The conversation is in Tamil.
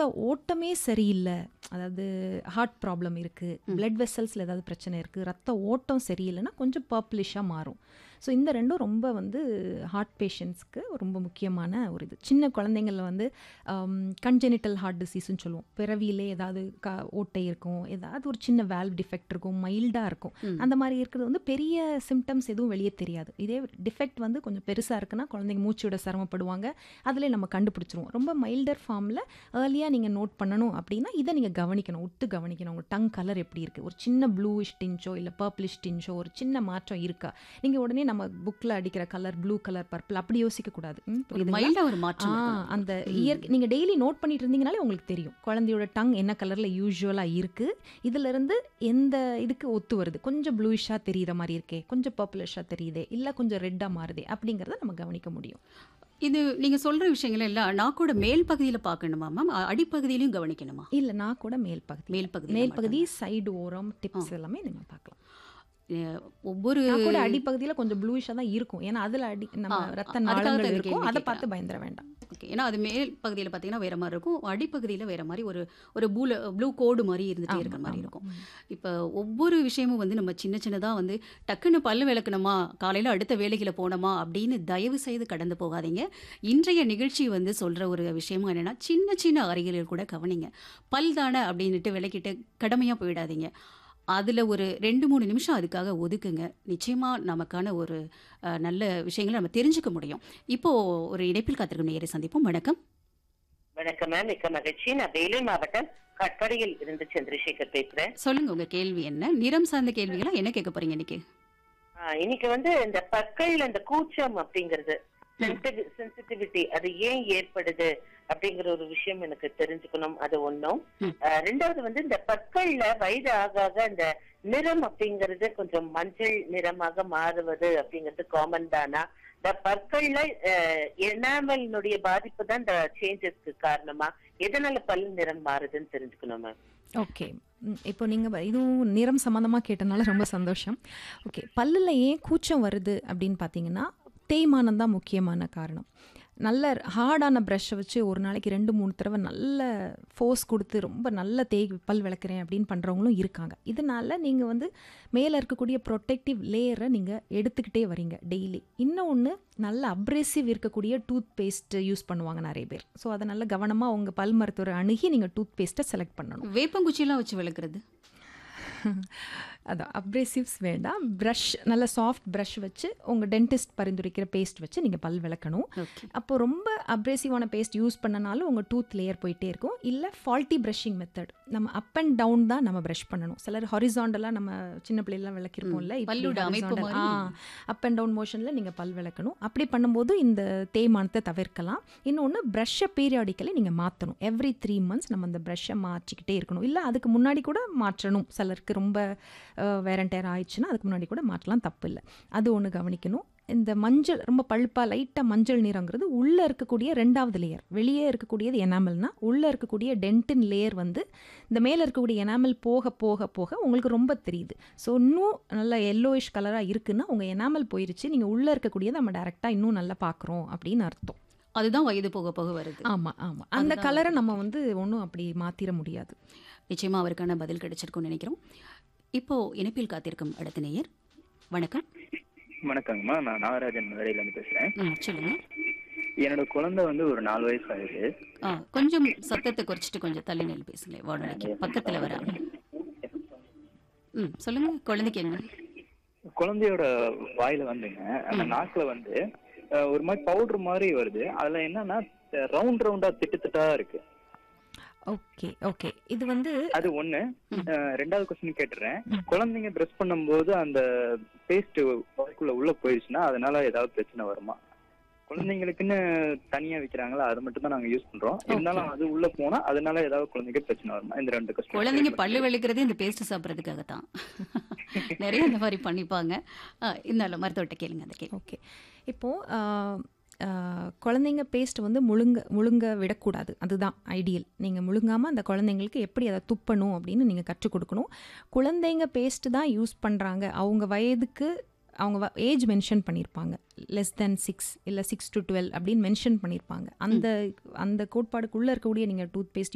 ஓட்டமே சரியில்லை அதாவது ஹார்ட் ப்ராப்ளம் இருக்குது பிளட் வெசல்ஸில் ஏதாவது பிரச்சனை இருக்குது ரத்த ஓட்டம் சரியில்லைன்னா கொஞ்சம் பர்ப்ளிஷாக மாறும் ஸோ இந்த ரெண்டும் ரொம்ப வந்து ஹார்ட் பேஷண்ட்ஸ்க்கு ரொம்ப முக்கியமான ஒரு இது சின்ன குழந்தைங்களில் வந்து கன்ஜெனிட்டல் ஹார்ட் டிசீஸ்னு சொல்லுவோம் பிறவியிலே ஏதாவது க ஓட்டை இருக்கும் ஏதாவது ஒரு சின்ன வேல்வ் டிஃபெக்ட் இருக்கும் மைல்டாக இருக்கும் அந்த மாதிரி இருக்கிறது வந்து பெரிய சிம்டம்ஸ் எதுவும் வெளியே தெரியாது இதே டிஃபெக்ட் வந்து கொஞ்சம் பெருசாக இருக்குன்னா குழந்தைங்க மூச்சு விட சிரமப்படுவாங்க அதில் நம்ம கண்டுபிடிச்சிருவோம் ரொம்ப மைல்டர் ஃபார்மில் ஏர்லியாக நீங்கள் நோட் பண்ணணும் அப்படின்னா இதை நீங்கள் கவனிக்கணும் உத்து கவனிக்கணும் உங்கள் டங் கலர் எப்படி இருக்குது ஒரு சின்ன ப்ளூயிஷ் டின்ச்சோ இல்லை பர்பிளிஷ் டின்ச்சோ ஒரு சின்ன மாற்றம் இருக்கா நீங்கள் உடனே நம்ம புக்கில் அடிக்கிற கலர் ப்ளூ கலர் பர்பிள் அப்படி யோசிக்கக்கூடாது ம், ஒரு புரியுதுங்களா? மைல்டா ஒரு மாற்றம் ஆ, இருக்கணும். அந்த இயற்கை நீங்கள் டெய்லி நோட் பண்ணிட்டு இருந்தீங்கனாலே உங்களுக்கு தெரியும் குழந்தையோட டங் என்ன கலரில் யூஸ்வலாக இருக்குது இதிலிருந்து எந்த இதுக்கு ஒத்து வருது கொஞ்சம் ப்ளூயிஷாக தெரியுற மாதிரி இருக்கே கொஞ்சம் பர்பிளிஷாக தெரியுதே இல்லை கொஞ்சம் ரெட்டாக மாறுதே அப்படிங்கிறத நம்ம கவனிக்க முடியும் இது நீங்க சொல்ற விஷயங்கள் எல்லாம் நாக்கோட மேல் பகுதியில பார்க்கணுமா மேம் அ- அடிப்பகுதியிலையும் கவனிக்கணுமா இல்லை நான் கூட மேல் பகுதி மேல் பகுதி மேல் பகுதி சைடு ஓரம் டிப்ஸ் எல்லாமே நம்ம பார்க்கலாம் ஒவ்வொரு நான் கூட அடிப்பகுதியில் கொஞ்சம் ப்ளூயிஷாக தான் இருக்கும் ஏன்னா அதில் அடி நம்ம ஆ, ரத்த அதுக்காக தான் நாளங்கள் இந்த இருக்கும் கேள்வி அதை கேட்கிறேன். பார்த்து பயந்துட வேண்டாம் ஓகே ஏன்னா அது மேல் பகுதியில் பார்த்தீங்கன்னா வேற மாதிரி இருக்கும் அடிப்பகுதியில் வேற மாதிரி ஒரு ஒரு ப்ளூ ப்ளூ கோடு மாதிரி இருந்துட்டே இருக்கிற மாதிரி இருக்கும் இப்போ ஒவ்வொரு விஷயமும் வந்து நம்ம சின்ன சின்னதாக வந்து டக்குன்னு பல்லு விளக்கணுமா காலையில் அடுத்த வேலைகளை போனோமா அப்படின்னு தயவு செய்து கடந்து போகாதீங்க இன்றைய நிகழ்ச்சி வந்து சொல்கிற ஒரு விஷயமும் என்னென்னா சின்ன சின்ன அருகில்கள் கூட கவனிங்க பல் தானே அப்படின்னுட்டு விளக்கிட்டு கடமையாக போயிடாதீங்க அதில் ஒரு ரெண்டு மூணு நிமிஷம் அதுக்காக ஒதுக்குங்க நிச்சயமாக நமக்கான ஒரு அஹ், நல்ல விஷயங்களை நம்ம தெரிஞ்சுக்க முடியும் இப்போ ஒரு இணைப்பில் காத்திருக்கும் நேரை சந்திப்போம் வணக்கம் வணக்கம் மேம் மிக்க மகிழ்ச்சி நான் வேலூர் மாவட்டம் கட்படியில் இருந்து சந்திரசேகர் பேசுறேன் சொல்லுங்க உங்க கேள்வி என்ன நிறம் சார்ந்த கேள்விகளா என்ன கேட்க போறீங்க இன்னைக்கு ஆ, இன்னைக்கு வந்து இந்த பற்கள் அந்த கூச்சம் அப்படிங்கிறது சென்சிட்டிவிட்டி அது ஏன் ஏற்படுது அப்படிங்கிற ஒரு விஷயம் எனக்கு தெரிஞ்சுக்கணும் அது ஒண்ணும் ம். ஆ, ரெண்டாவது வந்து இந்த பற்கள்ல வயது ஆக ஆக இந்த நிறம் அப்படிங்கிறது கொஞ்சம் மஞ்சள் நிறமாக மாறுவது அப்படிங்கிறது காமன் தானா இந்த பற்கள்ல எனாமலினுடைய பாதிப்பு தான் இந்த சேஞ்சஸ்க்கு காரணமா எதனால பல் நிறம் மாறுதுன்னு தெரிஞ்சுக்கணும் மேம் ஓகே ம், இப்போ நீங்கள் இதுவும் நிறம் சம்மந்தமாக கேட்டனால ரொம்ப சந்தோஷம் ஓகே பல்லில் ஏன் கூச்சம் வருது அப்படின்னு பார்த்தீங்கன்னா தேய்மானம் தான் முக்கியமான காரணம் நல்ல ஹார்டான ப்ரஷ்ஷை வச்சு ஒரு நாளைக்கு ரெண்டு மூணு தடவை நல்ல ஃபோர்ஸ் கொடுத்து ரொம்ப நல்ல தேய் பல் விளக்குறேன் அப்படின்னு பண்ணுறவங்களும் இருக்காங்க இதனால நீங்கள் வந்து மேலே இருக்கக்கூடிய ப்ரொடெக்டிவ் லேயரை நீங்கள் எடுத்துக்கிட்டே வரீங்க டெய்லி இன்னொன்று நல்ல அப்ரெசிவ் இருக்கக்கூடிய டூத் பேஸ்ட் யூஸ் பண்ணுவாங்க நிறைய பேர் ஸோ அதை நல்ல கவனமாக உங்கள் பல் மருத்துவரை அணுகி நீங்கள் டூத் பேஸ்ட்டை செலக்ட் பண்ணணும் வேப்பங்குச்சியெல்லாம் வச்சு விளக்குறது அதான் அப்ரேசிவ்ஸ் வேண்டாம் ப்ரஷ் நல்ல சாஃப்ட் ப்ரஷ் வச்சு உங்கள் டென்டிஸ்ட் பரிந்துரைக்கிற பேஸ்ட் வச்சு நீங்கள் பல் விளக்கணும் ஓகே அப்போ ரொம்ப அப்ரேசிவான பேஸ்ட் யூஸ் பண்ணனாலும் உங்கள் டூத் லேயர் போயிட்டே இருக்கும் இல்லை ஃபால்ட்டி ப்ரஷிங் மெத்தட் நம்ம அப் அண்ட் டவுன் தான் நம்ம ப்ரஷ் பண்ணணும் சிலர் ஹொரிசாண்டலாக நம்ம சின்ன பிள்ளைலாம் விளக்கிருப்போம்ல பல்லோட அமைப்பு மாதிரி. அப் அண்ட் டவுன் மோஷனில் நீங்கள் பல் விளக்கணும் அப்படி பண்ணும்போது இந்த தேய்மானத்தை தவிர்க்கலாம் இன்னொன்று ப்ரஷ்ஷை பீரியாடிக்கலி நீங்கள் மாற்றணும் எவ்ரி த்ரீ மந்த்ஸ் நம்ம அந்த ப்ரஷ்ஷை மாற்றிக்கிட்டே இருக்கணும் இல்லை அதுக்கு முன்னாடி கூட மாற்றணும் சிலருக்கு ரொம்ப வேரண்டேர் ஆயிடுச்சுன்னா அதுக்கு முன்னாடி கூட மாற்றலாம் தப்பு இல்லை அது ஒன்று கவனிக்கணும் இந்த மஞ்சள் ரொம்ப பழுப்பா லைட்டாக மஞ்சள் நிறங்கிறது உள்ளே இருக்கக்கூடிய ரெண்டாவது லேயர் வெளியே இருக்கக்கூடியது எனாமல்னா உள்ளே இருக்கக்கூடிய டென்டின் லேயர் வந்து இந்த மேலே இருக்கக்கூடிய எனாமல் போக போக போக உங்களுக்கு ரொம்ப தெரியுது ஸோ இன்னும் நல்ல எல்லோயிஷ் கலராக இருக்குன்னா உங்கள் எனாமல் போயிருச்சு நீங்கள் உள்ளே இருக்கக்கூடியதை நம்ம டேரெக்டாக இன்னும் நல்லா பார்க்குறோம் அப்படின்னு அர்த்தம் அதுதான் வயது போக போக வருது ஆமாம் ஆமாம் அந்த கலரை நம்ம வந்து ஒன்றும் அப்படி மாற்றிட முடியாது நிச்சயமா அவருக்கான பதில் கிடைச்சிருக்கும்னு நினைக்கிறோம் இப்போ இணைப்பில் காத்திருக்கும் அடுத்த நேயர் வணக்கம் வணக்கங்கம்மா நான் நாகராஜன் மதுரையில இருந்து பேசுறேன் ம் சொல்லுங்க என்னோட குழந்தை வந்து ஒரு நாலு வயசு ஆகுது ஆ கொஞ்சம் சத்தத்தை குறைச்சிட்டு கொஞ்சம் தள்ளி நின்று பேசுங்களேன் வாடகைக்கு பக்கத்துல வராங்க ம் சொல்லுங்க குழந்தைக்கு என்ன குழந்தையோட வாயில வந்துங்க அந்த நாக்குல வந்து அஹ், ஒரு மாதிரி பவுடர் மாதிரி வருது அதுல என்னன்னா ரவுண்ட் ரவுண்டா திட்டு திட்டா இருக்கு ஓகே ஓகே இது வந்து அது ஒண்ணு அஹ், ரெண்டாவது கொஸ்டின் கேட்டுறேன் குழந்தைங்க ட்ரெஸ் பண்ணும்போது அந்த பேஸ்ட் வாய்க்குள்ள உள்ள போயிடுச்சுன்னா அதனால ஏதாவது பிரச்சனை வருமா குழந்தைங்களுக்குன்னு தனியா விக்கிறாங்களா அது மட்டும் தான் நாங்க யூஸ் பண்றோம் இருந்தாலும் அது உள்ள போனா அதனால ஏதாவது குழந்தைக்கு பிரச்சனை வருமா இந்த ரெண்டு கொஸ்டின் குழந்தைங்க பல்லு விளக்குறதே இந்த பேஸ்ட் சாப்பிட்றதுக்காக தான் நிறைய இந்த மாதிரி பண்ணிப்பாங்க ஆ, இருந்தாலும் மருத்துவர்கிட்ட கேளுங்க அந்த கேள்வி ஓகே இப்போது குழந்தைங்க பேஸ்ட் வந்து முழுங்க முழுங்க விடக்கூடாது அதுதான் ஐடியல் நீங்கள் முழுங்காமல் அந்த குழந்தைங்களுக்கு எப்படி அதை துப்பணும் அப்படின்னு நீங்கள் கற்றுக் கொடுக்கணும் குழந்தைங்க பேஸ்ட் தான் யூஸ் பண்ணுறாங்க அவங்க வயதுக்கு அவங்க ஏஜ் மென்ஷன் பண்ணியிருப்பாங்க லெஸ் தென் சிக்ஸ் இல்லை சிக்ஸ் டு டுவெல் அப்படின்னு மென்ஷன் பண்ணியிருப்பாங்க அந்த அந்த கோட்பாடுக்குள்ளே இருக்கக்கூடிய நீங்கள் டூத் பேஸ்ட்